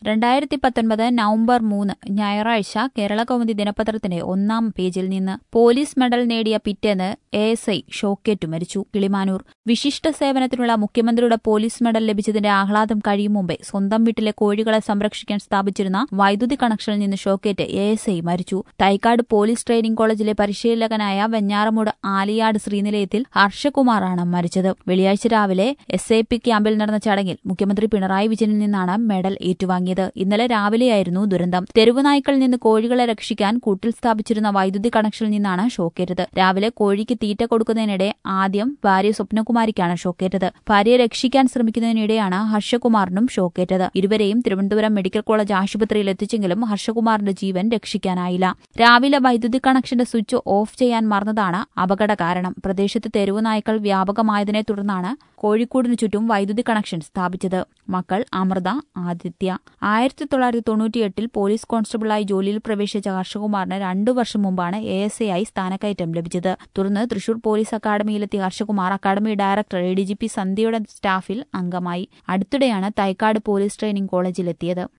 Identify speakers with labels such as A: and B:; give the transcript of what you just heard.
A: രണ്ടായിരത്തി പത്തൊൻപത് നവംബർ മൂന്ന് ഞായറാഴ്ച കേരള കൗമുദി ദിനപത്രത്തിന്റെ ഒന്നാം പേജിൽ നിന്ന് പോലീസ് മെഡൽ നേടിയ പിറ്റേന്ന് എ എസ് ഐ ഷോക്കേറ്റു മരിച്ചു കിളിമാനൂർ വിശിഷ്ട സേവനത്തിനുള്ള മുഖ്യമന്ത്രിയുടെ പോലീസ് മെഡൽ ലഭിച്ചതിന്റെ ആഹ്ലാദം കഴിയും മുമ്പേ സ്വന്തം വീട്ടിലെ കോഴികളെ സംരക്ഷിക്കാൻ സ്ഥാപിച്ചിരുന്ന വൈദ്യുതി കണക്ഷനിൽ നിന്ന് ഷോക്കേറ്റ് എ എസ് ഐ മരിച്ചു തൈക്കാട് പോലീസ് ട്രെയിനിംഗ് കോളേജിലെ പരിശീലകനായ വെഞ്ഞാറമൂട് ആലിയാട് ശ്രീനിലയത്തിൽ ഹർഷകുമാറാണ് മരിച്ചത് വെള്ളിയാഴ്ച രാവിലെ എസ് എ പി ക്യാമ്പിൽ നടന്ന ചടങ്ങിൽ മുഖ്യമന്ത്രി പിണറായി വിജയനിൽ നിന്നാണ് മെഡൽ ഏറ്റുവാങ്ങിയത് ഇന്നലെ രാവിലെയായിരുന്നു ദുരന്തം തെരുവ് നായ്ക്കളിൽ നിന്ന് കോഴികളെ രക്ഷിക്കാൻ കൂട്ടിൽ സ്ഥാപിച്ചിരുന്ന വൈദ്യുതി കണക്ഷനിൽ നിന്നാണ് ഷോക്കേറ്റത് രാവിലെ കോഴിക്ക് തീറ്റ കൊടുക്കുന്നതിനിടെ ആദ്യം ഭാര്യ സ്വപ്നകുമാരിക്കാണ് ഷോക്കേറ്റത് ഭാര്യയെ രക്ഷിക്കാൻ ശ്രമിക്കുന്നതിനിടെയാണ് ഹർഷകുമാറിനും ഷോക്കേറ്റത് ഇരുവരെയും തിരുവനന്തപുരം മെഡിക്കൽ കോളേജ് ആശുപത്രിയിൽ എത്തിച്ചെങ്കിലും ഹർഷകുമാറിന്റെ ജീവൻ രക്ഷിക്കാനായില്ല രാവിലെ വൈദ്യുതി കണക്ഷന്റെ സ്വിച്ച് ഓഫ് ചെയ്യാൻ മറന്നതാണ് അപകട കാരണം പ്രദേശത്ത് തെരുവ് നായ്ക്കൾ വ്യാപകമായതിനെ തുടർന്നാണ് കോഴിക്കോടിനു ചുറ്റും വൈദ്യുതി കണക്ഷൻ സ്ഥാപിച്ചത് മക്കൾ അമൃത ആദിത്യ ആയിരത്തി തൊള്ളായിരത്തി തൊണ്ണൂറ്റിയെട്ടിൽ പോലീസ് കോൺസ്റ്റബിളായി ജോലിയിൽ പ്രവേശിച്ച ഹർഷകുമാറിന് രണ്ടു വർഷം മുമ്പാണ് എ എസ് എ ആയി സ്ഥാനക്കയറ്റം ലഭിച്ചത് തുടർന്ന് തൃശൂർ പോലീസ് അക്കാദമിയിലെത്തിയ Harshakumar academy director A D G P സന്ധ്യയുടെ സ്റ്റാഫിൽ അംഗമായി അടുത്തിടെയാണ് തൈക്കാട് പോലീസ് ട്രെയിനിംഗ് കോളേജിലെത്തിയത്